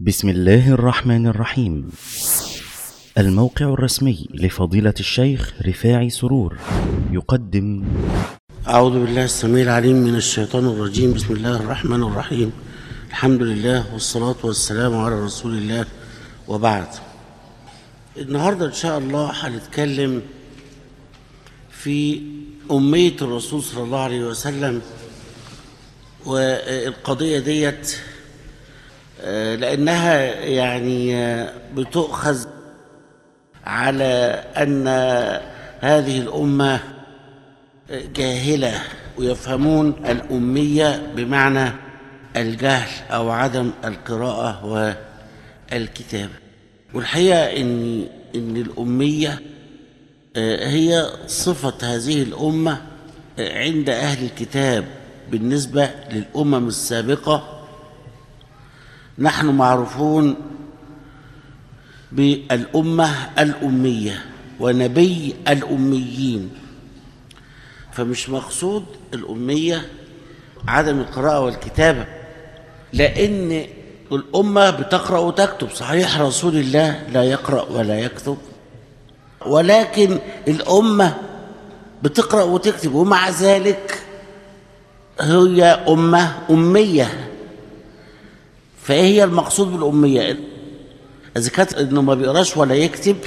بسم الله الرحمن الرحيم الموقع الرسمي لفضيلة الشيخ رفاعي سرور يقدم أعوذ بالله السميع العليم من الشيطان الرجيم بسم الله الرحمن الرحيم الحمد لله والصلاة والسلام على رسول الله وبعد النهاردة إن شاء الله هنتكلم في أمية الرسول صلى الله عليه وسلم والقضية ديت آه، لأنها يعني آه، بتؤخذ على أن هذه الأمة جاهلة ويفهمون الأمية بمعنى الجهل أو عدم القراءة والكتابة والحقيقة إن إن الأمية آه، هي صفة هذه الأمة آه، عند أهل الكتاب بالنسبة للأمم السابقة نحن معروفون بالأمة الأمية ونبي الأميين فمش مقصود الأمية عدم القراءة والكتابة لأن الأمة بتقرأ وتكتب صحيح رسول الله لا يقرأ ولا يكتب ولكن الأمة بتقرأ وتكتب ومع ذلك هي أمة أمية فإيه هي المقصود بالأمية إذا كانت إنه ما بيقراش ولا يكتب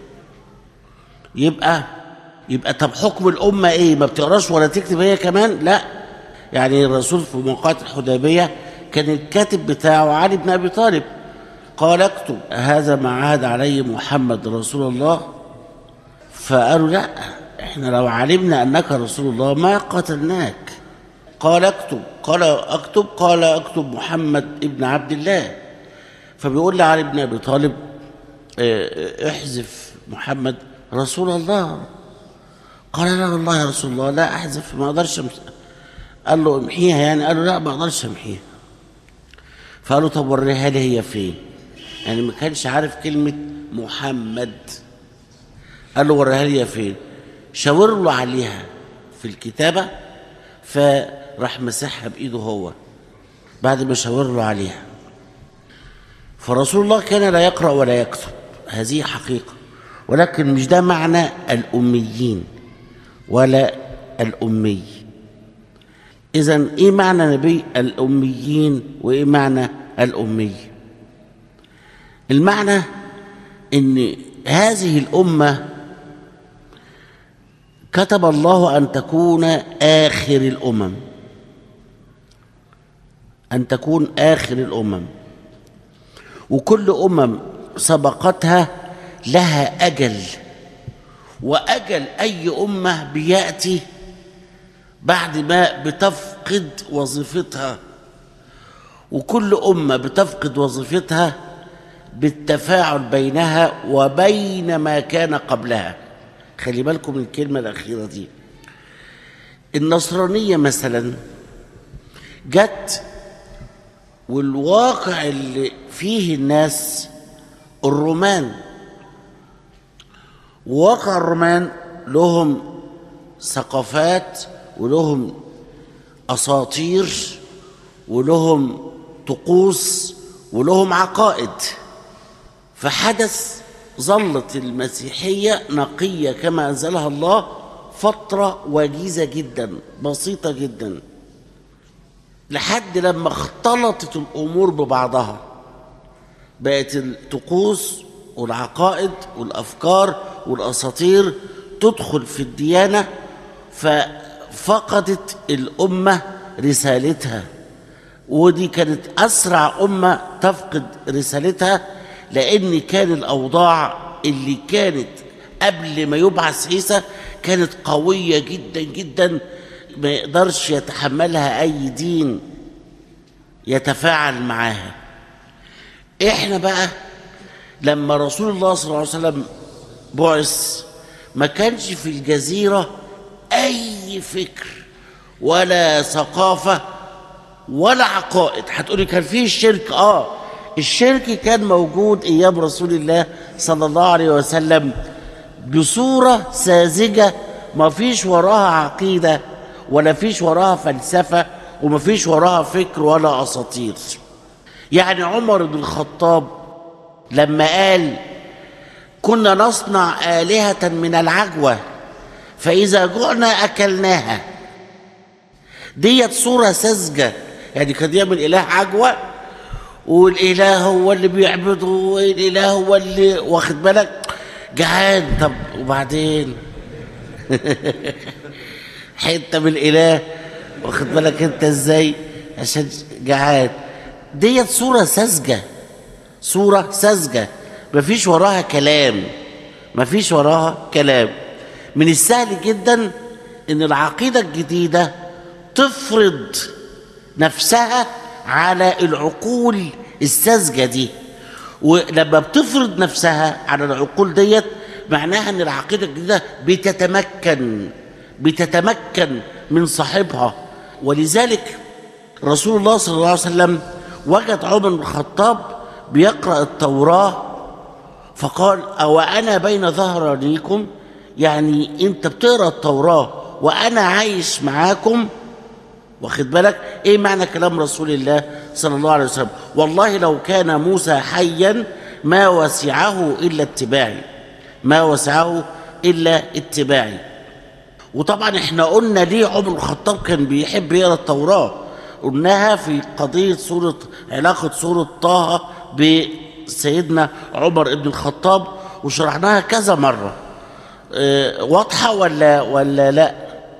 يبقى يبقى طب حكم الأمة إيه ما بتقراش ولا تكتب هي كمان لا يعني الرسول في موقعة الحديبية كان الكاتب بتاعه علي بن أبي طالب قال اكتب هذا ما عهد عليه محمد رسول الله فقالوا لا احنا لو علمنا انك رسول الله ما قتلناك قال اكتب قال اكتب قال اكتب محمد ابن عبد الله فبيقول لعلي بن ابي طالب اه، احذف محمد رسول الله قال لا والله يا رسول الله لا احذف ما اقدرش أمس- قال له امحيها يعني قال له لا ما اقدرش امحيها فقال له طب وريها لي هي فين يعني ما كانش عارف كلمه محمد قال له وريها لي هي فين شاور له عليها في الكتابه فراح مسحها بايده هو بعد ما شاور له عليها فرسول الله كان لا يقرا ولا يكتب هذه حقيقه ولكن مش ده معنى الاميين ولا الامي اذا ايه معنى نبي الاميين وايه معنى الامي المعنى ان هذه الامه كتب الله ان تكون اخر الامم ان تكون اخر الامم وكل امم سبقتها لها اجل واجل اي امه بياتي بعد ما بتفقد وظيفتها وكل امه بتفقد وظيفتها بالتفاعل بينها وبين ما كان قبلها خلي بالكم من الكلمه الاخيره دي النصرانيه مثلا جت والواقع اللي فيه الناس الرومان واقع الرومان لهم ثقافات ولهم اساطير ولهم طقوس ولهم عقائد فحدث ظلت المسيحيه نقيه كما انزلها الله فتره وجيزه جدا بسيطه جدا لحد لما اختلطت الامور ببعضها بقت الطقوس والعقائد والافكار والاساطير تدخل في الديانه ففقدت الامه رسالتها ودي كانت اسرع امه تفقد رسالتها لان كان الاوضاع اللي كانت قبل ما يبعث عيسى كانت قويه جدا جدا ما يقدرش يتحملها اي دين يتفاعل معاها احنا بقى لما رسول الله صلى الله عليه وسلم بعث ما كانش في الجزيرة أي فكر ولا ثقافة ولا عقائد هتقولي كان فيه الشرك آه الشرك كان موجود أيام رسول الله صلى الله عليه وسلم بصورة ساذجة ما فيش وراها عقيدة ولا فيش وراها فلسفة وما فيش وراها فكر ولا أساطير يعني عمر بن الخطاب لما قال كنا نصنع آلهة من العجوة فإذا جعنا أكلناها ديت صورة ساذجة يعني كان يعمل إله عجوة والإله هو اللي بيعبده والإله هو اللي واخد بالك جعان طب وبعدين حتة من الإله واخد بالك أنت إزاي عشان جعان ديت صورة ساذجة صورة ساذجة مفيش وراها كلام مفيش وراها كلام من السهل جدا ان العقيدة الجديدة تفرض نفسها على العقول الساذجة دي ولما بتفرض نفسها على العقول ديت معناها ان العقيدة الجديدة بتتمكن بتتمكن من صاحبها ولذلك رسول الله صلى الله عليه وسلم وجد عمر بن الخطاب بيقرأ التوراة فقال أو أنا بين ظهرانيكم يعني أنت بتقرأ التوراة وأنا عايش معاكم واخد بالك ايه معنى كلام رسول الله صلى الله عليه وسلم والله لو كان موسى حيا ما وسعه الا اتباعي ما وسعه الا اتباعي وطبعا احنا قلنا ليه عمر الخطاب كان بيحب يقرا التوراه قلناها في قضيه سوره علاقه سوره طه بسيدنا عمر بن الخطاب وشرحناها كذا مره اه واضحه ولا ولا لا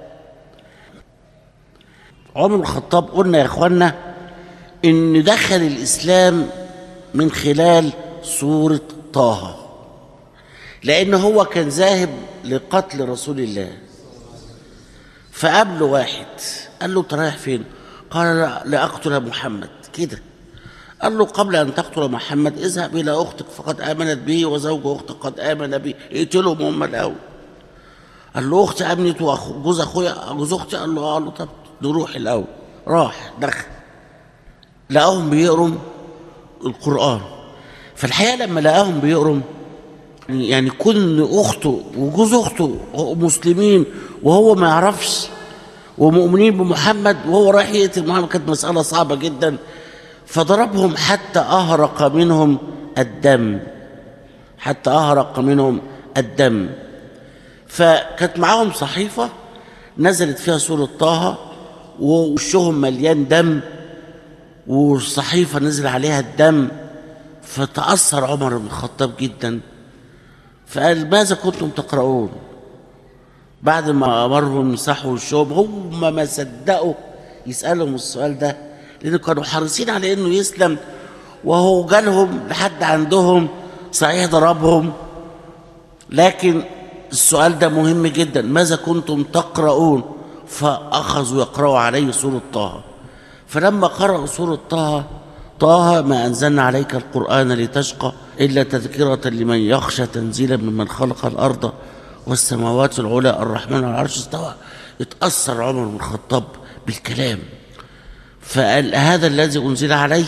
عمر بن الخطاب قلنا يا اخوانا ان دخل الاسلام من خلال سوره طه لان هو كان ذاهب لقتل رسول الله فقابله واحد قال له انت رايح فين قال لا لاقتل محمد كده قال له قبل ان تقتل محمد اذهب الى اختك فقد امنت به وزوج اختك قد امن به اقتلهم هم الاول قال له اختي امنت وجوز اخويا جوز اختي قال له اه قال له طب نروح الاول راح دخل لقاهم بيقروا القران فالحقيقه لما لقاهم بيقروا يعني كل اخته وجوز اخته مسلمين وهو ما يعرفش ومؤمنين بمحمد وهو رايح يقتل محمد كانت مساله صعبه جدا فضربهم حتى اهرق منهم الدم حتى اهرق منهم الدم فكانت معاهم صحيفه نزلت فيها سوره طه ووشهم مليان دم والصحيفه نزل عليها الدم فتاثر عمر بن الخطاب جدا فقال ماذا كنتم تقرؤون بعد ما امرهم يمسحوا وشهم هم ما صدقوا يسالهم السؤال ده لان كانوا حريصين على انه يسلم وهو جالهم لحد عندهم صحيح ضربهم لكن السؤال ده مهم جدا ماذا كنتم تقرؤون فاخذوا يقرأوا عليه سوره طه فلما قرأوا سوره طه طه ما أنزلنا عليك القرآن لتشقى إلا تذكرة لمن يخشى تنزيلا ممن خلق الأرض والسماوات العلى الرحمن على العرش استوى اتأثر عمر بن الخطاب بالكلام فقال هذا الذي أنزل عليه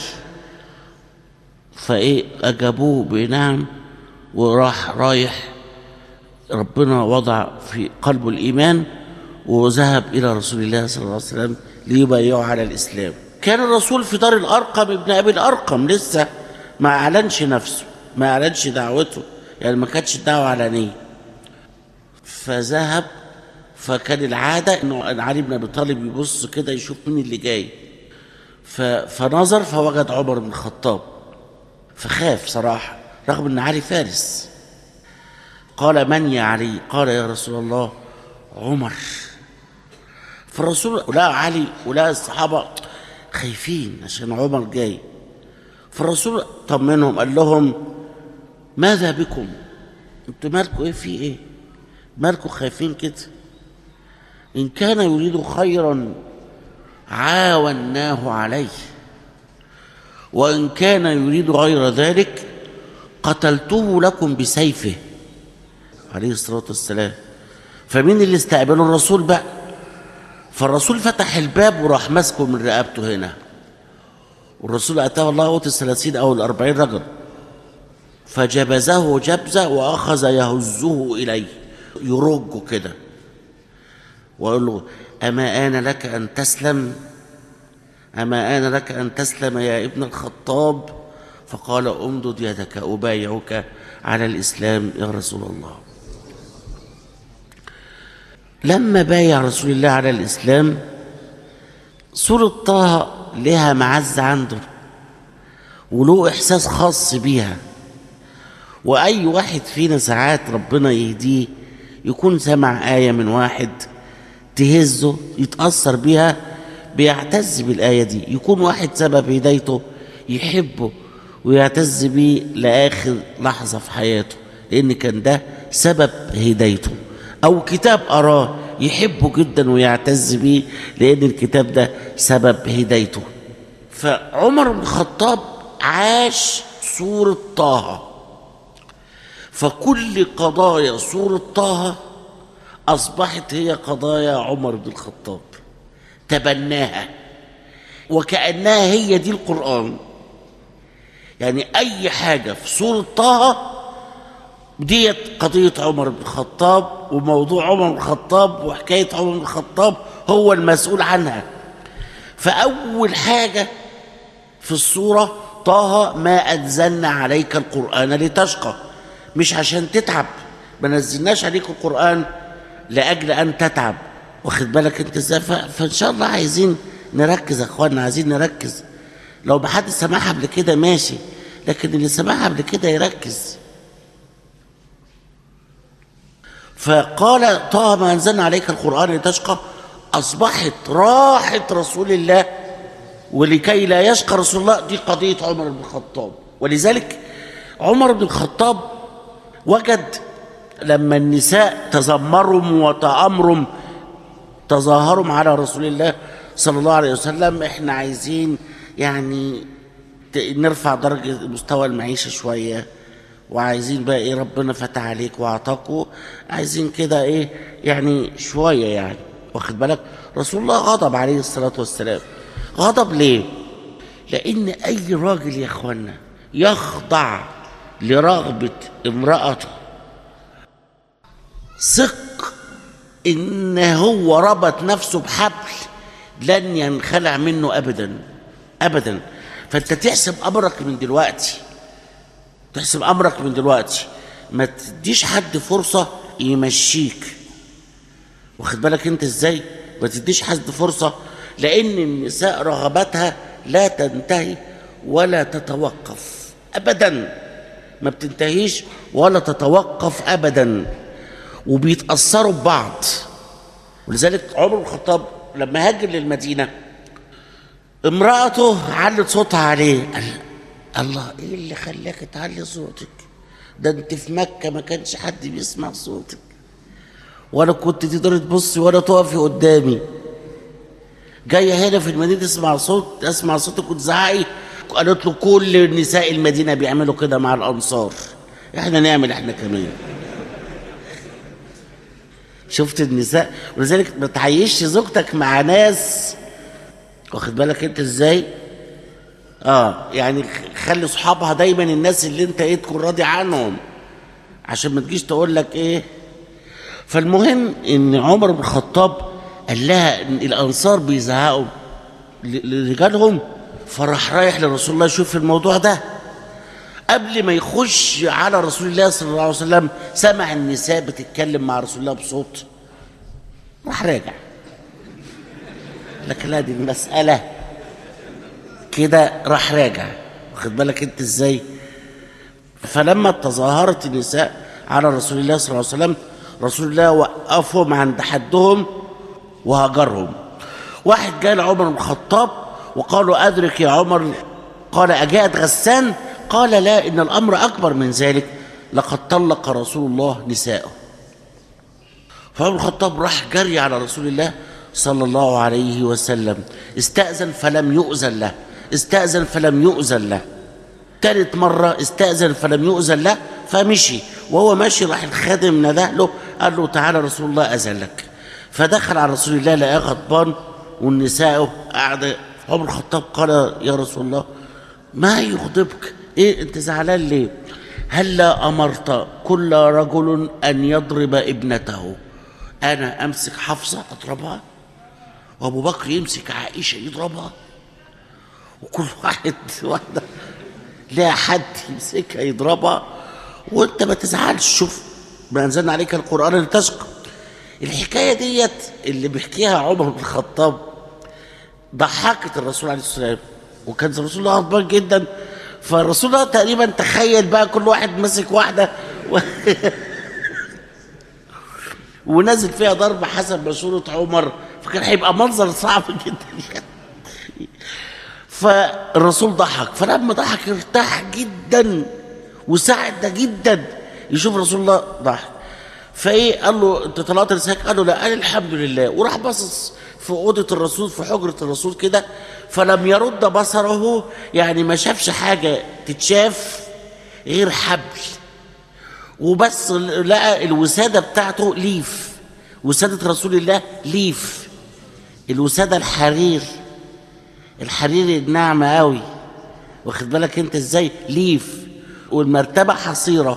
فإيه أجابوه بنعم وراح رايح ربنا وضع في قلبه الإيمان وذهب إلى رسول الله صلى الله عليه وسلم ليبايعه على الإسلام كان الرسول في دار الأرقم ابن أبي الأرقم لسه ما أعلنش نفسه ما أعلنش دعوته يعني ما كانتش الدعوة علنية فذهب فكان العادة إنه علي بن أبي طالب يبص كده يشوف مين اللي جاي ف... فنظر فوجد عمر بن الخطاب فخاف صراحة رغم إن علي فارس قال من يا علي قال يا رسول الله عمر فالرسول ولقى علي ولقى الصحابة خايفين عشان عمر جاي فالرسول طمنهم قال لهم ماذا بكم انتوا مالكوا ايه في ايه مالكوا خايفين كده ان كان يريد خيرا عاوناه عليه وان كان يريد غير ذلك قتلته لكم بسيفه عليه الصلاه والسلام فمين اللي استقبله الرسول بقى فالرسول فتح الباب وراح ماسكه من رقبته هنا والرسول اتاه الله اوت الثلاثين او الاربعين رجل فجبزه جبزه واخذ يهزه اليه يرجه كده ويقول له اما ان لك ان تسلم أما آن لك أن تسلم يا ابن الخطاب فقال امدد يدك أبايعك على الإسلام يا رسول الله لما بايع رسول الله على الإسلام سورة طه لها معزة عنده وله إحساس خاص بيها وأي واحد فينا ساعات ربنا يهديه يكون سمع آية من واحد تهزه يتأثر بيها بيعتز بالآية دي يكون واحد سبب هدايته يحبه ويعتز بيه لآخر لحظة في حياته لأن كان ده سبب هدايته أو كتاب أراه يحبه جدا ويعتز بيه لأن الكتاب ده سبب هدايته فعمر بن الخطاب عاش سورة طه فكل قضايا سورة طه أصبحت هي قضايا عمر بن الخطاب تبناها وكأنها هي دي القرآن يعني أي حاجة في سورة طه ديت قضية عمر بن الخطاب وموضوع عمر بن الخطاب وحكاية عمر بن الخطاب هو المسؤول عنها فأول حاجة في الصورة طه ما أنزلنا عليك القرآن لتشقى مش عشان تتعب ما نزلناش عليك القرآن لأجل أن تتعب واخد بالك انت ازاي ف- فإن شاء الله عايزين نركز يا اخوانا عايزين نركز لو ما حد سمعها قبل كده ماشي لكن اللي سمعها قبل كده يركز فقال طه ما انزلنا عليك القران لتشقى اصبحت راحه رسول الله ولكي لا يشقى رسول الله دي قضيه عمر بن الخطاب ولذلك عمر بن الخطاب وجد لما النساء تذمرهم وتأمرهم تظاهرهم على رسول الله صلى الله عليه وسلم احنا عايزين يعني ت- نرفع درجة مستوى المعيشة شوية وعايزين بقى ايه ربنا فتح عليك واعطاكوا عايزين كده ايه يعني شوية يعني واخد بالك رسول الله غضب عليه الصلاة والسلام غضب ليه لان اي راجل يا اخوانا يخضع لرغبة امرأته ثق ان هو ربط نفسه بحبل لن ينخلع منه ابدا ابدا فانت تحسب امرك من دلوقتي تحسب امرك من دلوقتي ما تديش حد فرصه يمشيك واخد بالك انت ازاي ما تديش حد فرصه لان النساء رغباتها لا تنتهي ولا تتوقف ابدا ما بتنتهيش ولا تتوقف ابدا وبيتاثروا ببعض ولذلك عمر بن الخطاب لما هاجر للمدينه امرأته علت صوتها عليه قال الله ايه اللي خلاك تعلي صوتك ده انت في مكة ما كانش حد بيسمع صوتك ولا كنت تقدري تبصي ولا تقفي قدامي جاية هنا في المدينة تسمع صوت اسمع صوتك وتزعقي قالت له كل نساء المدينة بيعملوا كده مع الأنصار احنا نعمل احنا كمان شفت النساء ولذلك ما تعيشش زوجتك مع ناس واخد بالك انت ازاي اه يعني خلي صحابها دايما الناس اللي انت ايه تكون راضي عنهم عشان ما تجيش تقول لك ايه فالمهم ان عمر بن الخطاب قال لها ان الانصار بيزهقوا ل- لرجالهم فراح رايح لرسول الله يشوف الموضوع ده قبل ما يخش على رسول الله صلى الله عليه وسلم سمع النساء بتتكلم مع رسول الله بصوت راح راجع لكن لا دي المسألة كده راح راجع واخد بالك انت ازاي فلما تظاهرت النساء على رسول الله صلى الله عليه وسلم رسول الله وقفهم عند حدهم وهجرهم واحد جاء لعمر بن الخطاب وقالوا أدرك يا عمر قال أجاءت غسان قال لا إن الأمر أكبر من ذلك لقد طلق رسول الله نساءه فعمر الخطاب راح جري على رسول الله صلى الله عليه وسلم استأذن فلم يؤذن له استأذن فلم يؤذن له تالت مرة استأذن فلم يؤذن له فمشي وهو ماشي راح الخادم نده له قال له تعالى رسول الله أذن لك فدخل على رسول الله لقاه غضبان والنساء قاعدة عمر الخطاب قال يا رسول الله ما يغضبك ايه انت زعلان ليه هلا امرت كل رجل ان يضرب ابنته انا امسك حفصه اضربها وابو بكر يمسك عائشه يضربها وكل واحد واحده لا حد يمسكها يضربها وانت ما تزعلش شوف ما انزلنا عليك القران لتشقى الحكايه ديت اللي بيحكيها عمر بن الخطاب ضحكت الرسول عليه الصلاه والسلام وكان الرسول الله غضبان جدا فالرسول الله تقريبا تخيل بقى كل واحد ماسك واحده و... ونازل فيها ضرب حسب مشورة عمر فكان هيبقى منظر صعب جدا يعني فالرسول ضحك فلما ضحك ارتاح جدا وسعد جدا يشوف رسول الله ضحك فايه قال له انت طلعت لسانك قال له لا قال الحمد لله وراح باصص في اوضه الرسول في حجره الرسول كده فلم يرد بصره يعني ما شافش حاجه تتشاف غير حبل وبس لقى الوساده بتاعته ليف وساده رسول الله ليف الوساده الحرير الحرير الناعمه قوي واخد بالك انت ازاي ليف والمرتبه حصيره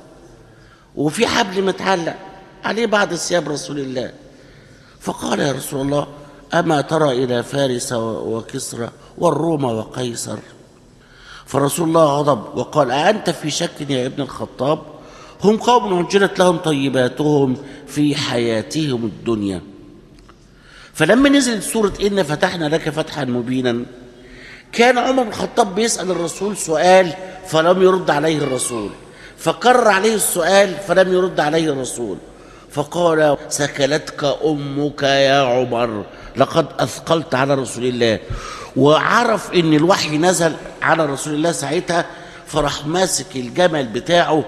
وفي حبل متعلق عليه بعض ثياب رسول الله فقال يا رسول الله اما ترى الى فارس وكسرى والروم وقيصر فرسول الله غضب وقال أأنت في شك يا ابن الخطاب هم قوم عجلت لهم طيباتهم في حياتهم الدنيا فلما نزلت سورة إن فتحنا لك فتحا مبينا كان عمر بن الخطاب بيسأل الرسول سؤال فلم يرد عليه الرسول فكرر عليه السؤال فلم يرد عليه الرسول فقال سكلتك أمك يا عمر لقد أثقلت على رسول الله وعرف ان الوحي نزل على رسول الله ساعتها فراح ماسك الجمل بتاعه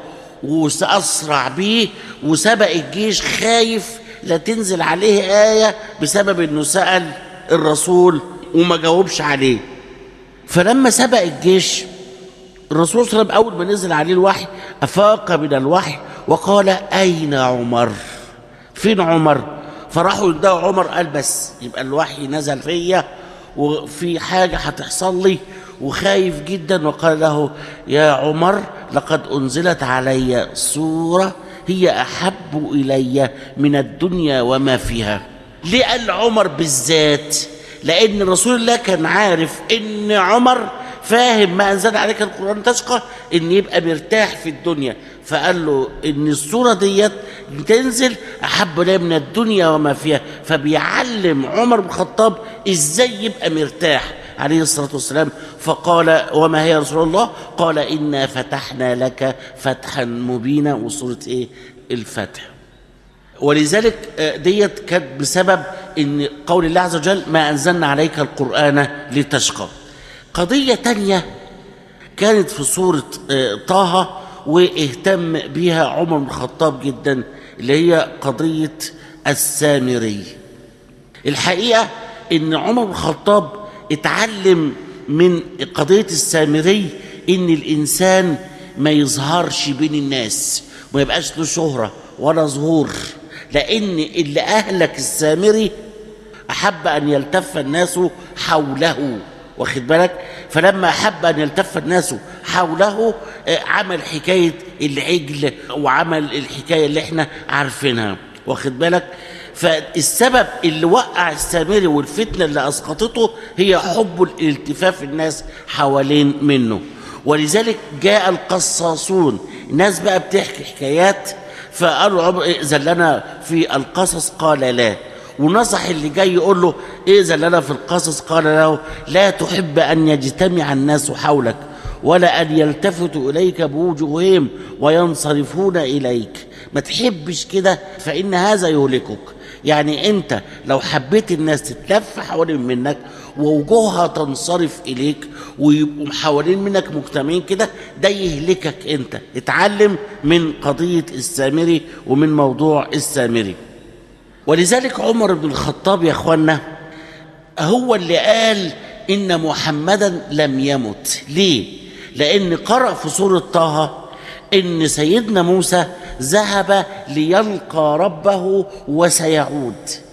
واسرع بيه وسبق الجيش خايف لا تنزل عليه آية بسبب انه سأل الرسول وما جاوبش عليه فلما سبق الجيش الرسول صلى الله عليه وسلم أول ما نزل عليه الوحي أفاق من الوحي وقال أين عمر فين عمر فراحوا يدعوا عمر قال بس يبقى الوحي نزل فيا وفي حاجة هتحصل لي وخايف جدا وقال له يا عمر لقد أنزلت علي سورة هي أحب إلي من الدنيا وما فيها ليه قال عمر بالذات لأن رسول الله كان عارف إن عمر فاهم ما أنزل عليك القرآن تشقى إن يبقى مرتاح في الدنيا فقال له إن السورة ديت تنزل أحب لي من الدنيا وما فيها فبيعلم عمر بن الخطاب إزاي يبقى مرتاح عليه الصلاة والسلام فقال وما هي يا رسول الله قال إنا فتحنا لك فتحا مبينا وصورة إيه الفتح ولذلك ديت كانت بسبب ان قول الله عز وجل ما انزلنا عليك القران لتشقى قضيه تانية كانت في سوره طه واهتم بها عمر بن الخطاب جدا اللي هي قضيه السامري الحقيقه ان عمر بن الخطاب اتعلم من قضيه السامري ان الانسان ما يظهرش بين الناس ما يبقاش له شهره ولا ظهور لأن اللي أهلك السامري أحب أن يلتف الناس حوله واخد بالك فلما أحب أن يلتف الناس حوله عمل حكاية العجل وعمل الحكاية اللي احنا عارفينها واخد بالك فالسبب اللي وقع السامري والفتنة اللي أسقطته هي حب الالتفاف الناس حوالين منه ولذلك جاء القصاصون الناس بقى بتحكي حكايات فقالوا عمر ائذن لنا في القصص قال لا ونصح اللي جاي يقول له ائذن لنا في القصص قال له لا تحب ان يجتمع الناس حولك ولا ان يلتفتوا اليك بوجوههم وينصرفون اليك ما تحبش كده فان هذا يهلكك يعني انت لو حبيت الناس تتلف حوالين منك ووجوهها تنصرف اليك ويبقوا حوالين منك مجتمعين كده ده يهلكك انت اتعلم من قضيه السامري ومن موضوع السامري ولذلك عمر بن الخطاب يا اخوانا هو اللي قال ان محمدا لم يمت ليه لان قرأ في سوره طه ان سيدنا موسى ذهب ليلقى ربه وسيعود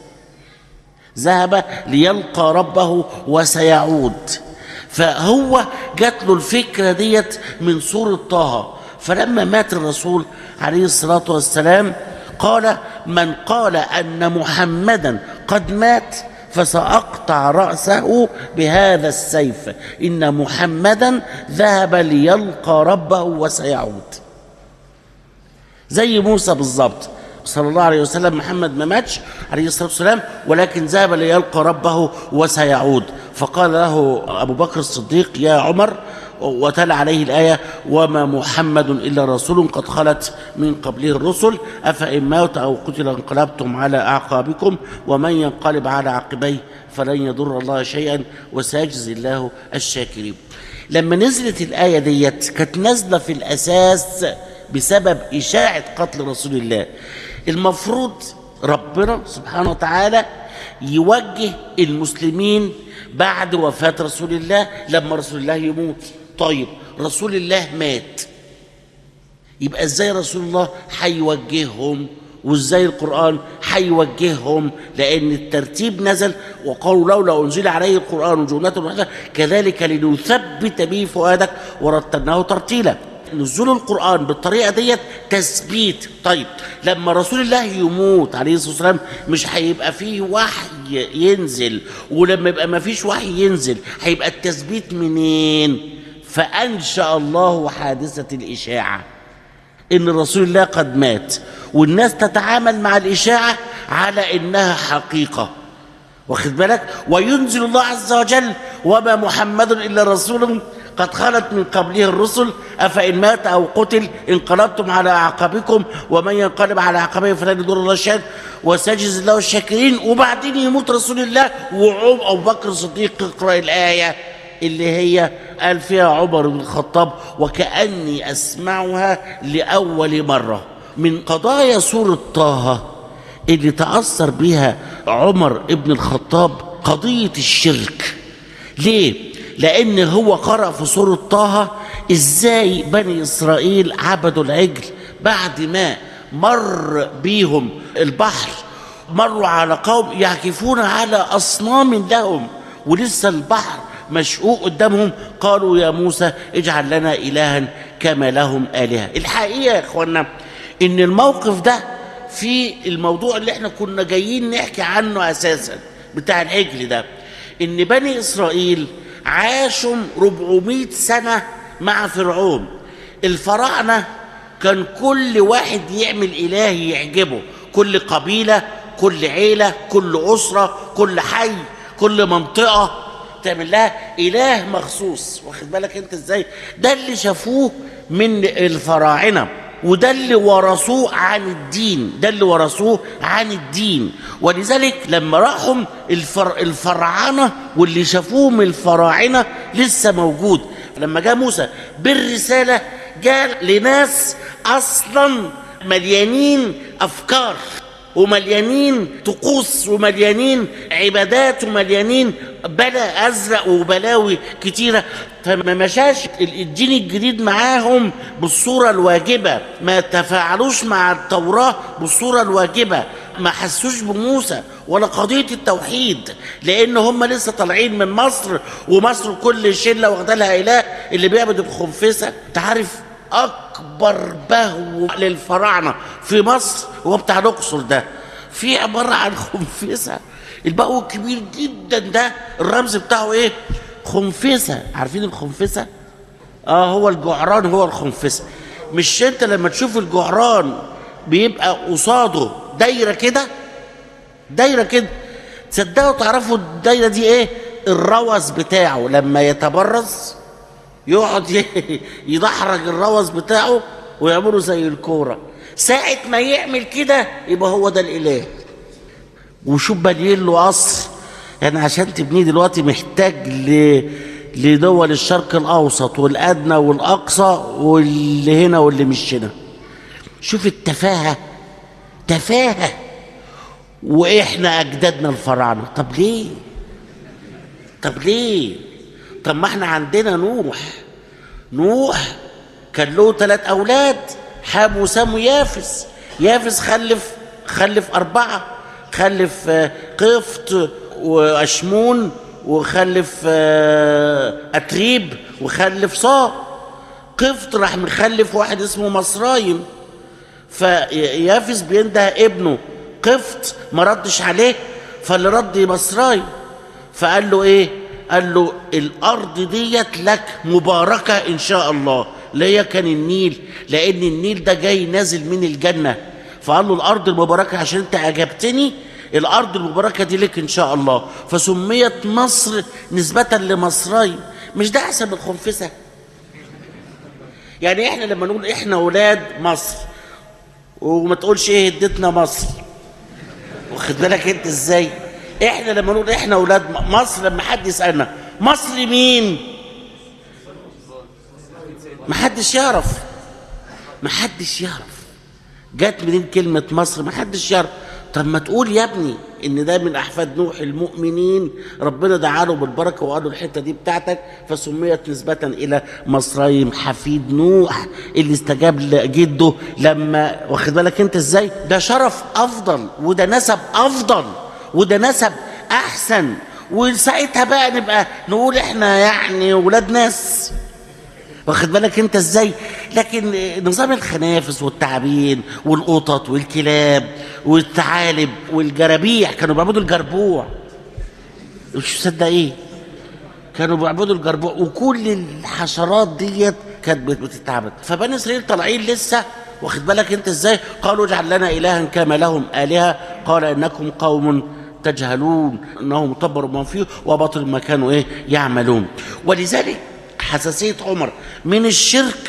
ذهب ليلقى ربه وسيعود فهو جات له الفكره ديت من سوره طه فلما مات الرسول عليه الصلاه والسلام قال من قال ان محمدا قد مات فسأقطع رأسه بهذا السيف إن محمدا ذهب ليلقى ربه وسيعود زي موسى بالظبط صلى الله عليه وسلم محمد ما ماتش عليه الصلاه والسلام ولكن ذهب ليلقى ربه وسيعود فقال له ابو بكر الصديق يا عمر وتلا عليه الايه وما محمد الا رسول قد خلت من قبله الرسل افان مات او قتل انقلبتم على اعقابكم ومن ينقلب على عقبيه فلن يضر الله شيئا وسيجزي الله الشاكرين لما نزلت الايه ديت كانت نازله في الاساس بسبب إشاعة قتل رسول الله المفروض ربنا سبحانه وتعالى يوجه المسلمين بعد وفاة رسول الله لما رسول الله يموت طيب رسول الله مات يبقى ازاي رسول الله هيوجههم وازاي القرآن هيوجههم لأن الترتيب نزل وقالوا لولا أنزل عليه القرآن جملة واحدة كذلك لنثبت به فؤادك ورتلناه ترتيلا نزول القرآن بالطريقة ديت تثبيت طيب لما رسول الله يموت عليه الصلاة والسلام مش هيبقى فيه وحي ينزل ولما يبقى ما فيش وحي ينزل هيبقى التثبيت منين فأنشأ الله حادثة الإشاعة إن رسول الله قد مات والناس تتعامل مع الإشاعة على إنها حقيقة واخد بالك وينزل الله عز وجل وما محمد إلا رسول قد خلت من قبله الرسل أفإن مات أو قتل انقلبتم على أعقابكم ومن ينقلب على عقبيه فلن يضر الله شيئا وسيجزي الله الشاكرين وبعدين يموت رسول الله وعم أبو بكر الصديق يقرأ الآية اللي هي قال فيها عمر بن الخطاب وكأني أسمعها لأول مرة من قضايا سورة طه اللي تأثر بها عمر بن الخطاب قضية الشرك ليه؟ لأن هو قرأ في سورة طه إزاي بني إسرائيل عبدوا العجل بعد ما مر بيهم البحر مروا على قوم يعكفون على أصنام لهم ولسه البحر مشقوق قدامهم قالوا يا موسى اجعل لنا إلها كما لهم آلهة الحقيقة يا إخوانا إن الموقف ده في الموضوع اللي احنا كنا جايين نحكي عنه أساسا بتاع العجل ده إن بني إسرائيل عاشوا 400 سنة مع فرعون الفراعنة كان كل واحد يعمل إله يعجبه كل قبيلة كل عيلة كل أسرة كل حي كل منطقة تعمل لها إله مخصوص واخد بالك أنت إزاي ده اللي شافوه من الفراعنة وده اللي ورثوه عن الدين ده اللي ورثوه عن الدين ولذلك لما راحوا الفر... الفراعنه واللي شافوه من الفراعنه لسه موجود لما جاء موسى بالرساله جاء لناس اصلا مليانين افكار ومليانين طقوس ومليانين عبادات ومليانين بلا ازرق وبلاوي كتيره فما مشاش الدين الجديد معاهم بالصوره الواجبه ما تفاعلوش مع التوراه بالصوره الواجبه ما حسوش بموسى ولا قضيه التوحيد لان هم لسه طالعين من مصر ومصر كل شله واخده لها اله اللي بيعبد الخنفسه انت عارف اكبر بهو للفراعنه في مصر هو بتاع الاقصر ده في عباره عن خنفسه البهو الكبير جدا ده الرمز بتاعه ايه خنفسه عارفين الخنفسه اه هو الجعران هو الخنفسه مش انت لما تشوف الجعران بيبقى قصاده دايره كده دايره كده تصدقوا تعرفوا الدايره دي ايه الروث بتاعه لما يتبرز يقعد يدحرج الروث بتاعه ويعمله زي الكوره ساعة ما يعمل كده يبقى هو ده الإله وشوف بنيين له قصر يعني عشان تبنيه دلوقتي محتاج ل... لدول الشرق الأوسط والأدنى والأقصى واللي هنا واللي مش هنا شوف التفاهة تفاهة وإحنا أجدادنا الفراعنة طب ليه؟ طب ليه؟ طب ما احنا عندنا نوح نوح كان له ثلاث أولاد حام وسام ويافس يافس خلف خلف أربعة خلف قفط وأشمون وخلف أتريب وخلف صا قفط راح مخلف واحد اسمه مصرايم فيافس بينده ابنه قفط ما ردش عليه فاللي رد مصراي فقال له ايه قال له الارض ديت لك مباركه ان شاء الله اللي هي كان النيل لان النيل ده جاي نازل من الجنه فقال له الارض المباركه عشان انت عجبتني الارض المباركه دي لك ان شاء الله فسميت مصر نسبه لمصراي مش ده احسن من الخنفسه يعني احنا لما نقول احنا اولاد مصر وما تقولش ايه اديتنا مصر واخد بالك انت ازاي احنا لما نقول احنا اولاد مصر لما حد يسالنا مصر مين ما حدش يعرف ما حدش يعرف جت منين كلمة مصر ما حدش يعرف طب ما تقول يا ابني ان ده من احفاد نوح المؤمنين ربنا دعا له بالبركه وقال له الحته دي بتاعتك فسميت نسبه الى مصريم حفيد نوح اللي استجاب لجده لما واخد بالك انت ازاي ده شرف افضل وده نسب افضل وده نسب احسن وساعتها بقى نبقى نقول احنا يعني ولاد ناس واخد بالك انت ازاي لكن نظام الخنافس والتعابين والقطط والكلاب والثعالب والجرابيع كانوا بيعبدوا الجربوع مش مصدق ايه كانوا بيعبدوا الجربوع وكل الحشرات ديت كانت بتتعبد فبني اسرائيل طالعين لسه واخد بالك انت ازاي قالوا اجعل لنا الها كما لهم الهه قال انكم قوم تجهلون انهم طبروا ما فيه وبطل ما كانوا ايه يعملون ولذلك حساسيه عمر من الشرك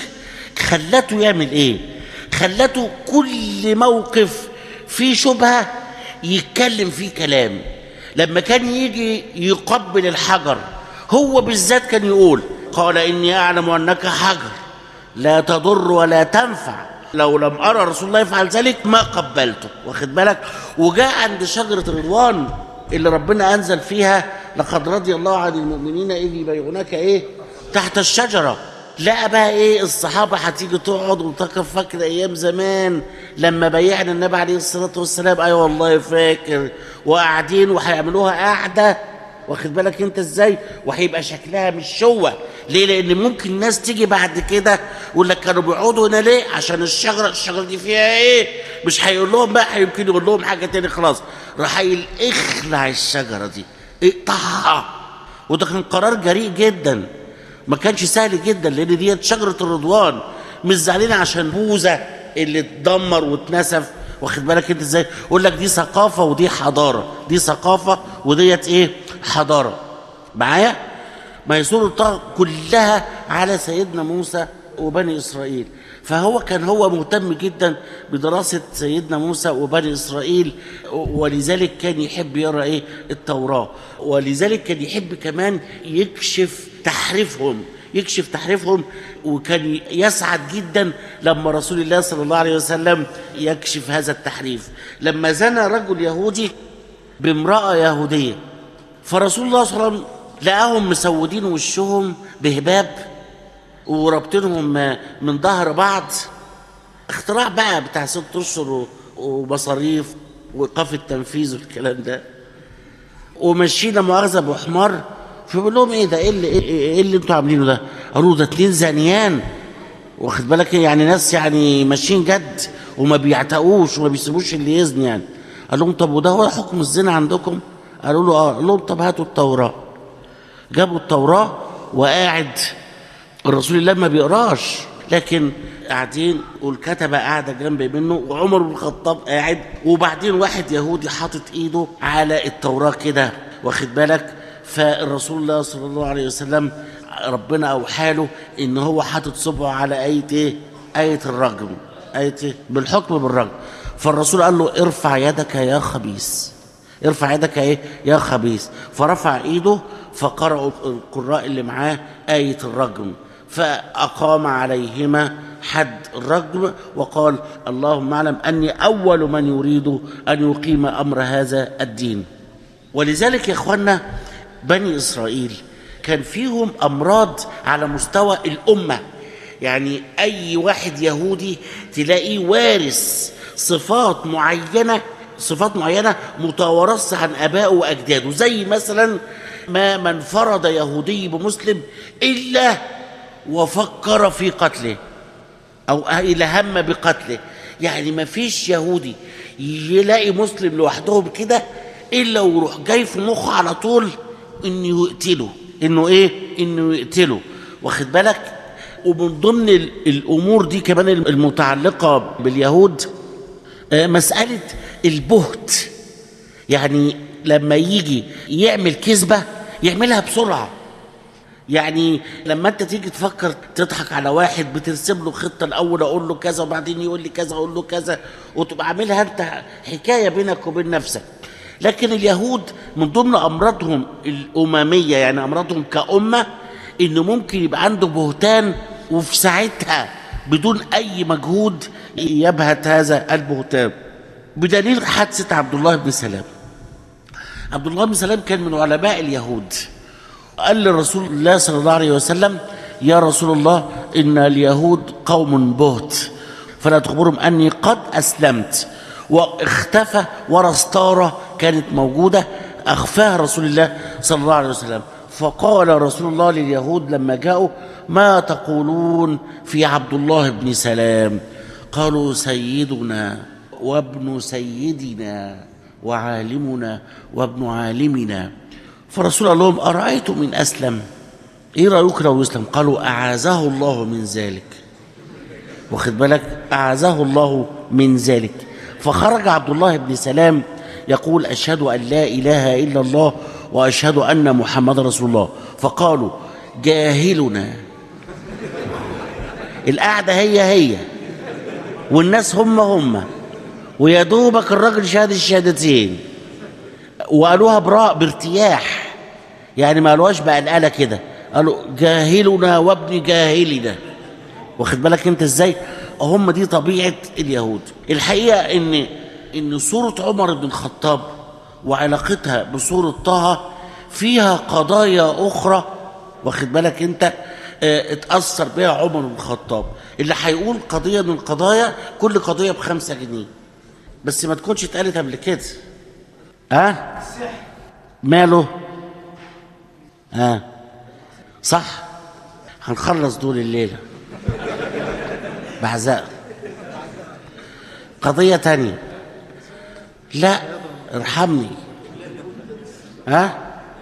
خلته يعمل ايه خلته كل موقف فيه شبهه يتكلم فيه كلام لما كان يجي يقبل الحجر هو بالذات كان يقول قال اني اعلم انك حجر لا تضر ولا تنفع لو لم ارى رسول الله يفعل ذلك ما قبلته واخد بالك وجاء عند شجره الرضوان اللي ربنا انزل فيها لقد رضي الله عن المؤمنين اذ يبايعونك ايه تحت الشجره لقى بقى ايه الصحابه هتيجي تقعد وتقف فاكر ايام زمان لما بيعنا النبي عليه الصلاه والسلام اي أيوة والله فاكر وقاعدين وهيعملوها قاعده واخد بالك انت ازاي وهيبقى شكلها مش شوه ليه لان ممكن ناس تيجي بعد كده يقول لك كانوا بيقعدوا هنا ليه عشان الشجره الشجره دي فيها ايه مش هيقول لهم بقى يمكن يقول لهم حاجه تاني خلاص راح اخلع الشجره دي اقطعها وده كان قرار جريء جدا ما كانش سهل جدا لان ديت شجره الرضوان مش زعلانين عشان بوذا اللي اتدمر واتنسف واخد بالك انت ازاي يقول لك دي ثقافه ودي حضاره دي ثقافه وديت ايه حضاره معايا ما يسور الطاقه كلها على سيدنا موسى وبني اسرائيل فهو كان هو مهتم جدا بدراسه سيدنا موسى وبني اسرائيل ولذلك كان يحب يقرا ايه التوراه ولذلك كان يحب كمان يكشف تحريفهم يكشف تحريفهم وكان يسعد جدا لما رسول الله صلى الله عليه وسلم يكشف هذا التحريف لما زنى رجل يهودي بامرأة يهودية فرسول الله صلى الله عليه وسلم لقاهم مسودين وشهم بهباب ورابطينهم من ظهر بعض اختراع بقى بتاع ست اشهر ومصاريف وايقاف التنفيذ والكلام ده ومشينا مؤاخذه بحمار فبقول لهم ايه ده ايه اللي ايه اللي انتوا عاملينه ده؟ قالوا ده اتنين زانيان واخد بالك يعني ناس يعني ماشيين جد وما بيعتقوش وما بيسيبوش اللي يزني يعني قال لهم طب وده هو حكم الزنا عندكم؟ قالوا له اه قال لهم طب هاتوا التوراه جابوا التوراه وقاعد الرسول الله ما بيقراش لكن قاعدين والكتبة قاعدة جنب منه وعمر بن الخطاب قاعد وبعدين واحد يهودي حاطط ايده على التوراة كده واخد بالك فالرسول الله صلى الله عليه وسلم ربنا اوحى له ان هو حاطط صبعه على ايه ايه ايه الرجم ايه إيه؟ بالحكم بالرجم فالرسول قال له ارفع يدك يا خبيث ارفع يدك ايه يا خبيث فرفع ايده فقرأوا القراء اللي معاه آية الرجم فأقام عليهما حد الرجم وقال اللهم اعلم أني أول من يريد أن يقيم أمر هذا الدين ولذلك يا إخوانا بني إسرائيل كان فيهم أمراض على مستوى الأمة يعني أي واحد يهودي تلاقيه وارث صفات معينة صفات معينة متوارثة عن آبائه وأجداده زي مثلا ما من فرض يهودي بمسلم إلا وفكر في قتله أو إلى هم بقتله يعني ما فيش يهودي يلاقي مسلم لوحدهم كده الا ويروح جاي في مخه على طول انه يقتله انه ايه انه يقتله واخد بالك ومن ضمن ال- الامور دي كمان المتعلقه باليهود آه، مساله البهت يعني لما يجي يعمل كذبه يعملها بسرعه يعني لما انت تيجي تفكر تضحك على واحد بترسم له خطه الاول اقول له كذا وبعدين يقول لي كذا اقول له كذا وتبقى عاملها انت حكايه بينك وبين نفسك لكن اليهود من ضمن امراضهم الامميه يعني امراضهم كامه انه ممكن يبقى عنده بهتان وفي ساعتها بدون اي مجهود يبهت هذا البهتان بدليل حادثه عبد الله بن سلام عبد الله بن سلام كان من علماء اليهود قال لرسول الله صلى الله عليه وسلم يا رسول الله إن اليهود قوم بهت فلا تخبرهم أني قد أسلمت واختفى ورا ستارة كانت موجودة أخفاها رسول الله صلى الله عليه وسلم فقال رسول الله لليهود لما جاءوا ما تقولون في عبد الله بن سلام قالوا سيدنا وابن سيدنا وعالمنا وابن عالمنا فرسول قال لهم أرأيتم إن أسلم إيه رأيك لو يسلم قالوا أعاذه الله من ذلك واخد بالك أعاذه الله من ذلك فخرج عبد الله بن سلام يقول أشهد أن لا إله إلا الله وأشهد أن محمد رسول الله فقالوا جاهلنا القعدة هي هي والناس هم هم ويا دوبك الراجل شهد الشهادتين وقالوها براء بارتياح يعني ما قالوهاش بقلقله كده قالوا جاهلنا وابن جاهلنا واخد بالك انت ازاي هم دي طبيعه اليهود الحقيقه ان ان سوره عمر بن الخطاب وعلاقتها بسوره طه فيها قضايا اخرى واخد بالك انت اه اتاثر بها عمر بن الخطاب اللي هيقول قضيه من القضايا كل قضيه بخمسة جنيه بس ما تكونش اتقالت قبل كده ها ماله ها صح هنخلص دول الليلة بعزاء قضية تانية لا ارحمني ها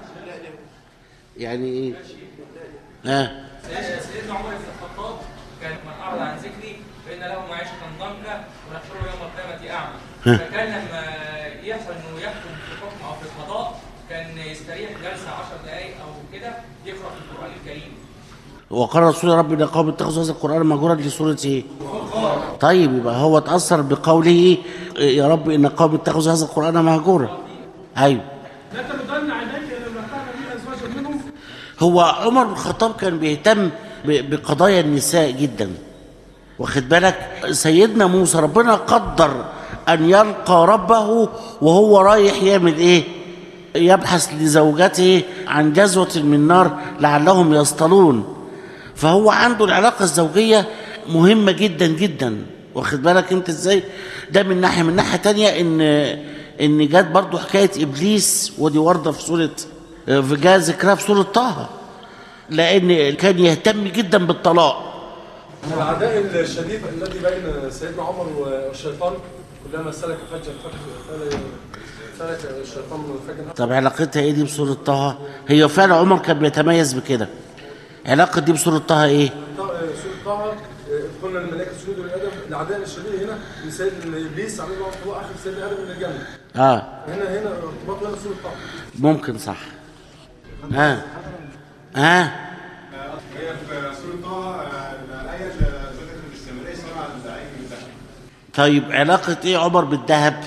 يعني ايه ها سيدنا عمر بن الخطاب كان من اعرض عن ذكري فان له معيشه ضنكا ونحشره يوم القيامه اعمى فكان لما يحصل انه يحكم في حكم او في القضاء كان يستريح جلسه 10 دقائق او كده يقرا في القران الكريم وقال رسول ربنا قوم اتخذوا هذا القرآن مهجورا لسورة ايه؟ طيب يبقى هو اتأثر بقوله يا رب إن قوم اتخذوا هذا القرآن مهجورا أيوه لا تمدن عينيك لما كان لي ازواج منهم هو عمر بن الخطاب كان بيهتم ب- بقضايا النساء جدا واخد بالك سيدنا موسى ربنا قدر ان يلقى ربه وهو رايح يعمل ايه يبحث لزوجته عن جزوة من نار لعلهم يصطلون فهو عنده العلاقة الزوجية مهمة جدا جدا واخد بالك انت ازاي ده من ناحية من ناحية تانية ان ان جت برضو حكاية ابليس ودي واردة في سورة في جاء ذكرها في سورة طه لان كان يهتم جدا بالطلاق من العداء الشديد الذي بين سيدنا عمر والشيطان كلما سلك فجا فتح سلك الشيطان من الفجر طب علاقتها ايه دي بسورة طه هي فعلا عمر كان بيتميز بكده علاقة دي بسورة طه ايه سورة طه قلنا الملائكة سجودوا لآدم العداء الشديد هنا من سيد إبليس عليه الله هو آخر سيدنا آدم من الجنة اه هنا هنا ارتباط هنا سورة طه ممكن صح ها ها هي في سورة طه الآية اللي ذكرت الاستمرارية سبع الزعيم بالذهب طيب علاقة ايه عمر بالذهب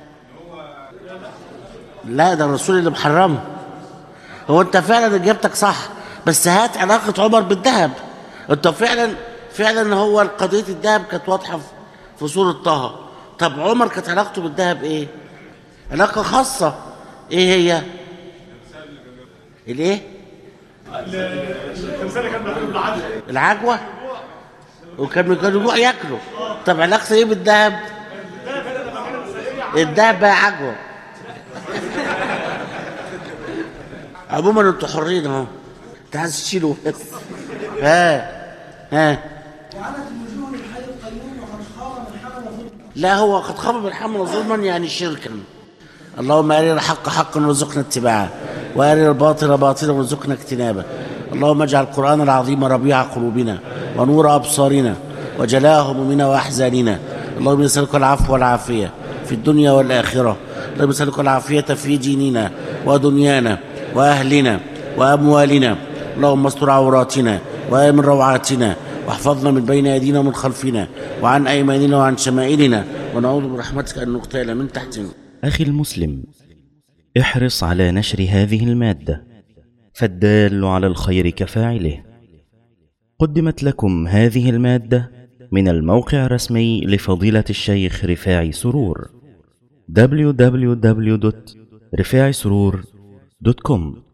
لا ده الرسول اللي محرمه هو انت فعلا اجابتك صح بس هات علاقة عمر بالذهب انت فعلا فعلا هو قضية الذهب كانت واضحة في- في سورة طه طب عمر كانت علاقته بالذهب ايه علاقة خاصة ايه هي الايه العجوة وكانوا كانوا يروحوا ياكلوا طب علاقته ايه بالذهب الذهب بقى عجوة عموما انتوا حرين اهو انت عايز تشيله بس ها ها وعنت الوجوه للحي القيوم وقد خاب من حمل ظلما لا هو قد خاب من حمل ظلما يعني شركا اللهم أرنا الحق حقا وارزقنا اتباعه وأرنا الباطل باطلا وارزقنا اجتنابه اللهم اجعل القرآن العظيم ربيع قلوبنا ونور أبصارنا وجلاء همومنا وأحزاننا اللهم نسألك العفو والعافية في الدنيا والآخرة اللهم نسألك العافية في ديننا ودنيانا وأهلنا وأموالنا اللهم استر عوراتنا وآمن روعاتنا واحفظنا من بين أيدينا ومن خلفنا وعن أيماننا وعن شمائلنا ونعوذ برحمتك أن نغتال من تحتنا أخي المسلم احرص على نشر هذه المادة فالدال على الخير كفاعله قدمت لكم هذه المادة من الموقع الرسمي لفضيلة الشيخ رفاعي سرور www.رفاعي سرور دوت كوم